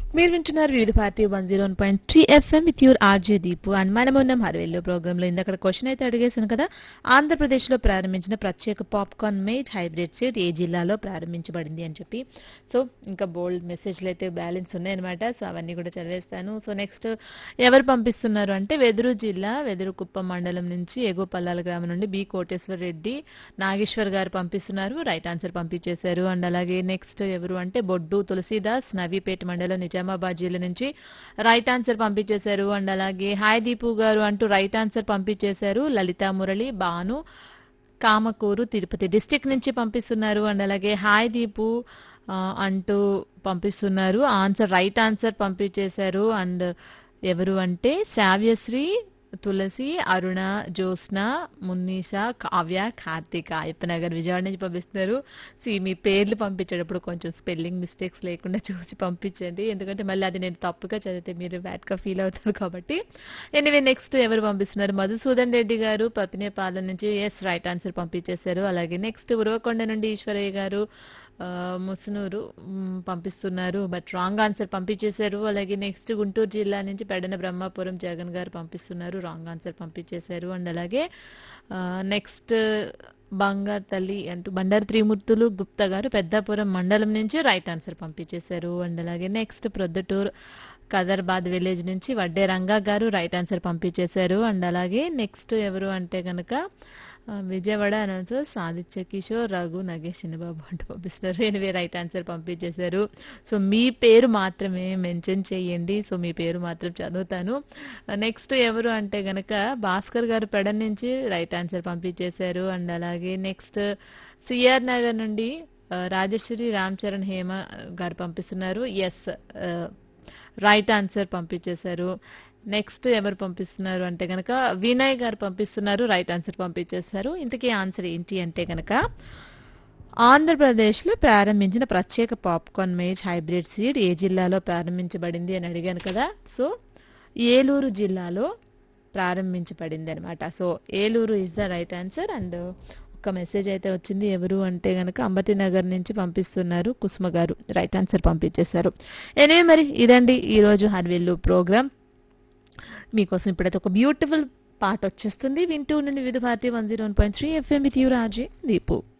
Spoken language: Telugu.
మీరు వింటున్నారు Vividh Bharati one zero one point three FM with your RJ Deepu and మనం ఉన్నాం హర్వేల్లో ప్రోగ్రామ్ లో ఇందాక క్వశ్చన్ అయితే అడిగేసాను కదా ఆంధ్రప్రదేశ్ లో ప్రారంభించిన ప్రత్యేక పాప్కార్న్ మేజ్ హైబ్రిడ్ సీడ్ ఏ జిల్లాలో ప్రారంభించబడింది అని చెప్పి సో ఇంకా బోల్డ్ మెసేజ్లు అయితే బ్యాలెన్స్ ఉన్నాయన్నమాట సో అవన్నీ కూడా చదివేస్తాను సో నెక్స్ట్ ఎవరు పంపిస్తున్నారు అంటే వెదురు జిల్లా వెదురుకుప్పం మండలం నుంచి ఎగువ పల్లాల గ్రామం నుండి బి కోటేశ్వర్ రెడ్డి నాగేశ్వర్ గారు పంపిస్తున్నారు రైట్ ఆన్సర్ పంపించేశారు అండ్ అలాగే నెక్స్ట్ ఎవరు అంటే బొడ్డు తులసీదాస్ నవీపేట మండలం నిజామాబాద్ జిల్లా నుంచి రైట్ ఆన్సర్ పంపించేశారు అండ్ అలాగే హాయ్ దీపు గారు అంటూ రైట్ ఆన్సర్ పంపించేశారు లలితా మురళి బాను కామకూరు తిరుపతి డిస్టిక్ నుంచి పంపిస్తున్నారు అండ్ అలాగే హాయ్ దీపు ఆ, అంటూ పంపిస్తున్నారు ఆన్సర్ రైట్ ఆన్సర్ పంపించేశారు అండ్ ఎవరు అంటే శావ్యశ్రీ తులసి అరుణ జ్యోత్స్న మున్నీష కావ్య కార్తిక అయ్యప్పనగర్ విజయవాడ నుంచి పంపిస్తున్నారు సి మీ పేర్లు పంపించేటప్పుడు కొంచెం స్పెల్లింగ్ మిస్టేక్స్ లేకుండా చూసి పంపించండి ఎందుకంటే మళ్ళీ అది నేను తప్పుగా చదివితే మీరు బ్యాడ్గా ఫీల్ అవుతారు కాబట్టి ఎనివే నెక్స్ట్ ఎవరు పంపిస్తున్నారు మధుసూదన్ రెడ్డి గారు పత్నిపాలెం నుంచి ఎస్ రైట్ ఆన్సర్ పంపించేశారు అలాగే నెక్స్ట్ ఉరవకొండ నుండి ఈశ్వరయ్య గారు ఆ, ముసునూరు మ్, పంపిస్తున్నారు బట్ రాంగ్ ఆన్సర్ పంపించేశారు అలాగే నెక్స్ట్ గుంటూరు జిల్లా నుంచి పెడన బ్రహ్మాపురం జగన్ గారు పంపిస్తున్నారు రాంగ్ ఆన్సర్ పంపించేశారు అండ్ అలాగే నెక్స్ట్ బంగారు తల్లి అంటూ బండారు త్రిమూర్తులు గుప్తా గారు పెద్దాపురం మండలం నుంచి రైట్ ఆన్సర్ పంపించేశారు అండ్ అలాగే నెక్స్ట్ ప్రొద్దుటూరు కదర్బాద్ విలేజ్ నుంచి వడ్డే రంగా గారు రైట్ ఆన్సర్ పంపించేశారు అండ్ అలాగే నెక్స్ట్ ఎవరు అంటే కనుక ఆ, విజయవాడ అనౌన్సర్ సాదిత్య కిషోర్ రఘు నగేష్ బాబు అంటూ పంపిస్తున్నారు ఎనివే రైట్ ఆన్సర్ పంపించేశారు సో మీ పేరు మాత్రమే మెన్షన్ చేయండి సో మీ పేరు మాత్రం చదువుతాను నెక్స్ట్ ఎవరు అంటే గనక భాస్కర్ గారు పెడన్ నుంచి రైట్ ఆన్సర్ పంపించేశారు అండ్ అలాగే నెక్స్ట్ సిఆర్ నగర్ నుండి ఆ, రాజేశ్వరి రామ్ చరణ్ హేమ గారు పంపిస్తున్నారు ఎస్ రైట్ ఆన్సర్ పంపించేశారు నెక్స్ట్ ఎవరు పంపిస్తున్నారు అంటే కనుక వినయ్ గారు పంపిస్తున్నారు రైట్ ఆన్సర్ పంపించేశారు ఇంతకీ ఆన్సర్ ఏంటి అంటే కనుక ఆంధ్రప్రదేశ్లో ప్రారంభించిన ప్రత్యేక పాప్కార్న్ మేజ్ హైబ్రిడ్ సీడ్ ఏ జిల్లాలో ప్రారంభించబడింది అని అడిగాను కదా సో ఏలూరు జిల్లాలో ప్రారంభించబడింది అనమాట so Eluru is the right answer and ఒక మెసేజ్ అయితే వచ్చింది ఎవరు అంటే గనక అంబటి నగర్ నుంచి పంపిస్తున్నారు కుసుమ గారు రైట్ ఆన్సర్ పంపించేశారు ఎనివే మరి ఇదండి ఈరోజు హర్విల్లు ప్రోగ్రామ్ మీకోసం ఇప్పుడైతే ఒక బ్యూటిఫుల్ పాట వచ్చేస్తుంది వింటూ ఉండండి Vividh Bharati one zero one point three FM with you RJ Deepu